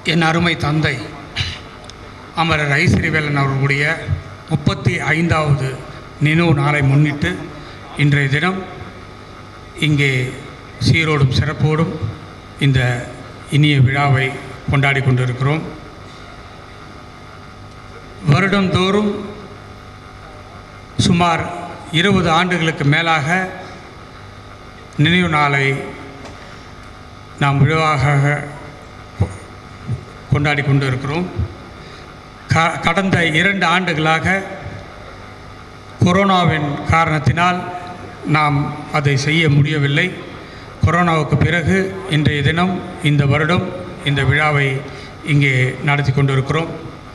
என் அருமை தந்தை அமரர் ஐஸ்வரிவேலன் அவர்களுடைய முப்பத்தி ஐந்தாவது நினைவு நாளை முன்னிட்டு இன்றைய தினம் இங்கே சீரோடும் சிறப்போடும் இந்த இனிய விழாவை கொண்டாடி கொண்டிருக்கிறோம் வருடந்தோறும் சுமார் இருபது ஆண்டுகளுக்கு மேலாக நினைவு நாளை நாம் விழாவாக கொ- கொண்டாடி கொண்டு இருக்கிறோம் க கடந்த இரண்டு ஆண்டுகளாக கொரோனாவின் காரணத்தினால் நாம் அதை செய்ய முடியவில்லை கொரோனாவுக்கு பிறகு இன்றைய தினம் இந்த வருடம் இந்த விழாவை இங்கே நடத்தி கொண்டிருக்கிறோம்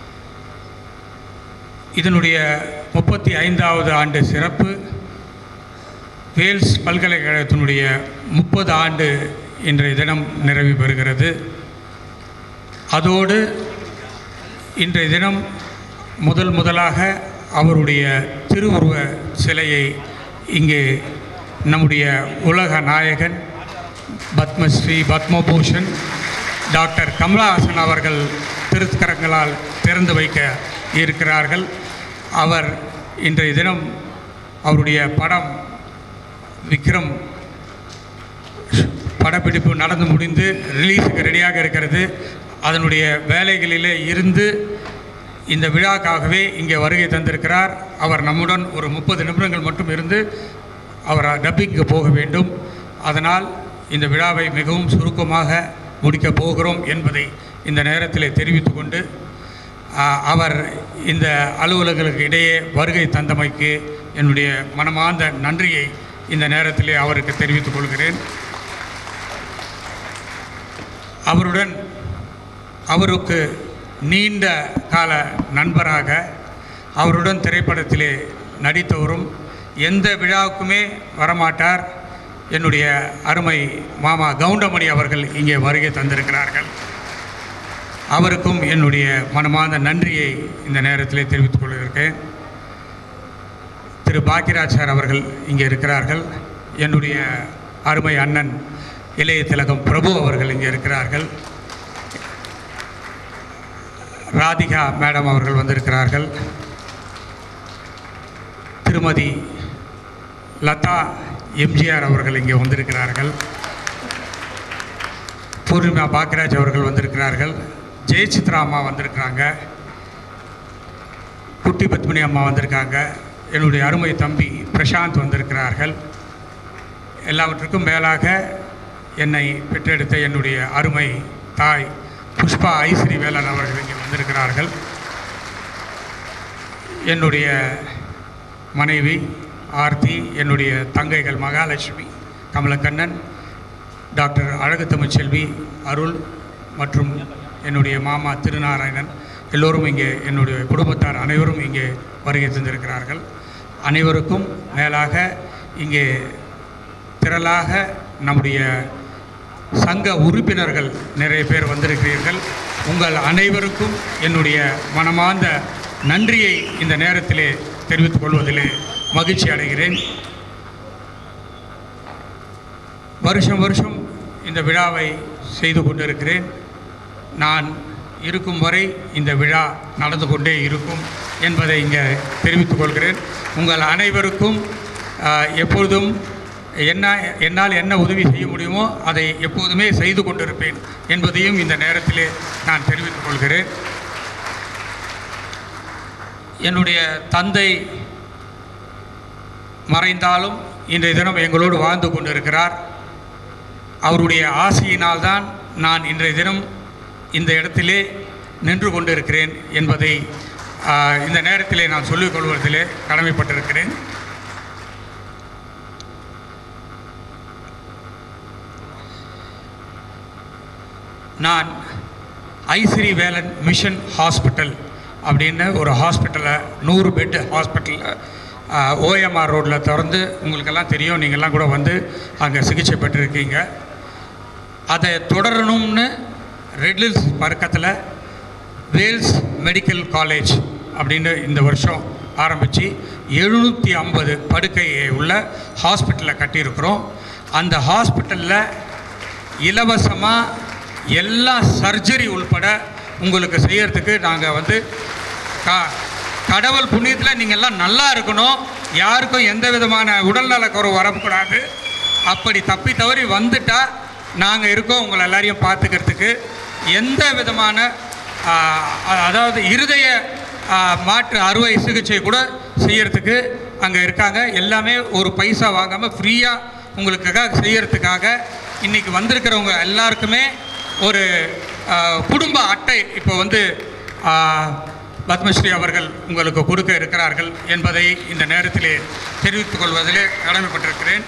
இதனுடைய முப்பத்தி ஐந்தாவது ஆண்டு சிறப்பு வேல்ஸ் பல்கலைக்கழகத்தினுடைய முப்பது ஆண்டு இன்றைய தினம் நிறைவு பெறுகிறது அதோடு இன்றைய தினம் முதல் முதலாக அவருடைய திருவுருவ சிலையை இங்கே நம்முடைய உலக நாயகன் பத்மஸ்ரீ பத்மபூஷன் டாக்டர் கமலஹாசன் அவர்கள் திருக்கரங்களால் திறந்து வைக்க இருக்கிறார்கள் அவர் இன்றைய தினம் அவருடைய படம் விக்ரம் படப்பிடிப்பு நடந்து முடிந்து ரிலீஸுக்கு ரெடியாக இருக்கிறது அதனுடைய வேலைகளிலே இருந்து இந்த விழாக்காகவே இங்கே வருகை தந்திருக்கிறார் அவர் நம்முடன் ஒரு முப்பது நிமிடங்கள் மட்டும் இருந்து அவர் டப்பிங்க்கு போக வேண்டும் அதனால் இந்த விழாவை மிகவும் சுருக்கமாக முடிக்கப் போகிறோம் என்பதை இந்த நேரத்தில் தெரிவித்துக் கொண்டு ஆ, அவர் இந்த அலுவலர்களுக்கு இடையே வருகை தந்தமைக்கு என்னுடைய மனமார்ந்த நன்றியை இந்த நேரத்திலே அவருக்கு தெரிவித்துக் கொள்கிறேன் அவருடன் அவருக்கு நீண்ட கால நண்பராக அவருடன் திரைப்படத்திலே நடித்தவரும் எந்த விழாவுக்குமே வரமாட்டார் என்னுடைய அருமை மாமா கவுண்டமணி அவர்கள் இங்கே வருகை தந்திருக்கிறார்கள் அவருக்கும் என்னுடைய மனமார்ந்த நன்றியை இந்த நேரத்திலே தெரிவித்துக் கொள்கிறேன் திரு பாக்கியராஜ் சார் அவர்கள் இங்கே இருக்கிறார்கள் என்னுடைய அருமை அண்ணன் இளைய திலகம் பிரபு அவர்கள் இங்கே இருக்கிறார்கள் ராதிகா மேடம் அவர்கள் வந்திருக்கிறார்கள் திருமதி லதா எம்ஜிஆர் அவர்கள் இங்கே வந்திருக்கிறார்கள் பூர்ணிமா பாக்யராஜ் அவர்கள் வந்திருக்கிறார்கள் ஜெயசித்ரா அம்மா வந்திருக்கிறாங்க குட்டி பத்மினி அம்மா வந்திருக்காங்க என்னுடைய அருமை தம்பி பிரசாந்த் வந்திருக்கிறார்கள் எல்லாவற்றுக்கும் மேலாக என்னை பெற்றெடுத்த என்னுடைய அருமை தாய் புஷ்பா ஐஸ்ரீ வேலன் அவர்கள் இங்கே வந்திருக்கிறார்கள் என்னுடைய மனைவி ஆர்த்தி என்னுடைய தங்கைகள் மகாலட்சுமி கமலக்கண்ணன் டாக்டர் அழகு தமிழ்ச்செல்வி அருள் மற்றும் என்னுடைய மாமா திருநாராயணன் எல்லோரும் இங்கே என்னுடைய குடும்பத்தார் அனைவரும் இங்கே வருகை தந்திருக்கிறார்கள் அனைவருக்கும் மேலாக இங்கே திரளாக நம்முடைய சங்க உறுப்பினர்கள் நிறைய பேர் வந்திருக்கிறீர்கள் உங்கள் அனைவருக்கும் என்னுடைய மனமார்ந்த நன்றியை இந்த நேரத்திலே தெரிவித்துக் கொள்வதிலே மகிழ்ச்சி அடைகிறேன் வருஷம் வருஷம் இந்த விழாவை செய்து கொண்டிருக்கிறேன் நான் இருக்கும் வரை இந்த விழா நடந்து கொண்டே இருக்கும் என்பதை இங்கே தெரிவித்துக் கொள்கிறேன் உங்கள் அனைவருக்கும் ஆஹ், எப்பொழுதும் என்ன என்னால் என்ன உதவி செய்ய முடியுமோ அதை எப்போதுமே செய்து கொண்டிருப்பேன் என்பதையும் இந்த நேரத்திலே நான் தெரிவித்துக் கொள்கிறேன் என்னுடைய தந்தை மறைந்தாலும் இன்றைய தினம் எங்களோடு வாழ்ந்து கொண்டிருக்கிறார் அவருடைய ஆசையினால்தான் நான் இன்றைய தினம் இந்த இடத்திலே நின்று கொண்டிருக்கிறேன் என்பதை ஆஹ், இந்த நேரத்திலே நான் சொல்லிக் கொள்வதிலே கடமைப்பட்டிருக்கிறேன் நான் ஐஸ்ரீ வேலன் மிஷன் ஹாஸ்பிட்டல் அப்படின்னு ஒரு ஹாஸ்பிட்டலை நூறு பெட் ஹாஸ்பிட்டலில் ஓஎம்ஆர் ரோட்டில் திறந்து உங்களுக்கெல்லாம் தெரியும் நீங்கள்லாம் கூட வந்து அங்கே சிகிச்சை பெற்றிருக்கீங்க அதை தொடரணும்னு ரெட்லில்ஸ் பக்கத்தில் வேல்ஸ் மெடிக்கல் காலேஜ் அப்படின்னு இந்த வருஷம் ஆரம்பித்து எழுநூற்றி ஐம்பது படுக்கையை உள்ள ஹாஸ்பிட்டலை கட்டியிருக்கிறோம் அந்த ஹாஸ்பிட்டலில் இலவசமாக எல்லா சர்ஜரி உள்பட உங்களுக்கு செய்யறதுக்கு நாங்கள் வந்து கா கடவுள் புண்ணியத்தில் நீங்கள் எல்லாம் நல்லா இருக்கணும் யாருக்கும் எந்த விதமான உடல்நல குறைவு வரக்கூடாது அப்படி தப்பி தவறி வந்துட்டா நாங்கள் இருக்கோம் உங்களை எல்லாரையும் பார்த்துக்கிறதுக்கு எந்த விதமான ஆ, அ- அதாவது இருதய ஆ, மாற்று அறுவை சிகிச்சை கூட செய்யறதுக்கு அங்கே இருக்காங்க எல்லாமே ஒரு பைசா வாங்காமல் ஃப்ரீயாக உங்களுக்காக செய்யறதுக்காக இன்றைக்கி வந்திருக்கிறவங்க எல்லாருக்குமே ஒரு ஆ, குடும்ப அட்டை இப்போ வந்து ஆ, பத்மஸ்ரீ அவர்கள் உங்களுக்கு கொடுக்க இருக்கிறார்கள் என்பதை இந்த நேரத்திலே தெரிவித்துக் கொள்வதிலே கடமைப்பட்டிருக்கிறேன்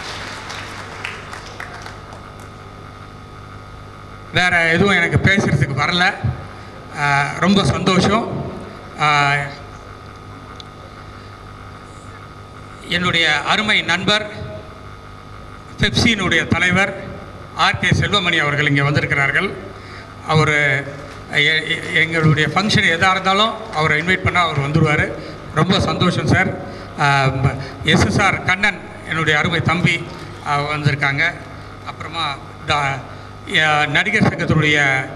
வேற எதுவும் எனக்கு பேசுகிறதுக்கு வரல ஆஹ் ரொம்ப சந்தோஷம் ஆஹ் என்னுடைய அருமை நண்பர் பெப்சியினுடைய தலைவர் ஆர்கே செல்வமணி அவர்கள் இங்கே வந்திருக்கிறார்கள் அவர் எங்களுடைய ஃபங்க்ஷன் எதாக இருந்தாலும் அவரை இன்வைட் பண்ணால் அவர் வந்துடுவார் ரொம்ப சந்தோஷம் சார் எஸ்எஸ்ஆர் கண்ணன் என்னுடைய அருமை தம்பி ஆஹ் வந்திருக்காங்க அப்புறமா டா- அஹ் நடிகர் சங்கத்தினுடைய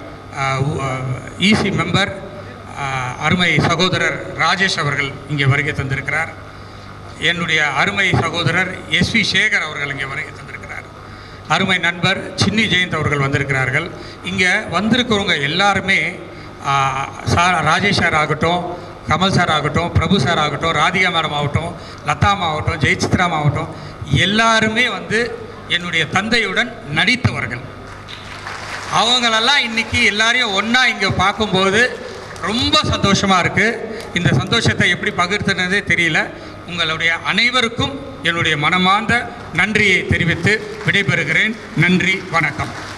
இசி மெம்பர் அருமை சகோதரர் ராஜேஷ் அவர்கள் இங்கே வருகை தந்திருக்கிறார் என்னுடைய அருமை சகோதரர் எஸ்வி சேகர் அவர்கள் இங்கே வருகை தந்திருக்கிறார் அருமை நண்பர் சின்னி ஜெயந்த் அவர்கள் வந்திருக்கிறார்கள் இங்கே வந்திருக்கிறவங்க எல்லாருமே ஆ, சார் ராஜேஷ் சார் ஆகட்டும் கமல் சார் ஆகட்டும் பிரபு சார் ஆகட்டும் ராதிகா மேடம் ஆகட்டும் லதாமா ஆகட்டும் ஜெயசித்ராம் ஆகட்டும் எல்லாருமே வந்து என்னுடைய தந்தையுடன் நடித்தவர்கள் அவங்களெல்லாம் இன்னைக்கு எல்லாரையும் ஒன்றா இங்கே பார்க்கும்போது ரொம்ப சந்தோஷமாக இருக்குது இந்த சந்தோஷத்தை எப்படி பகிர்த்துனதே தெரியல உங்களுடைய அனைவருக்கும் என்னுடைய மனமார்ந்த நன்றியை தெரிவித்து விடைபெறுகிறேன் நன்றி வணக்கம்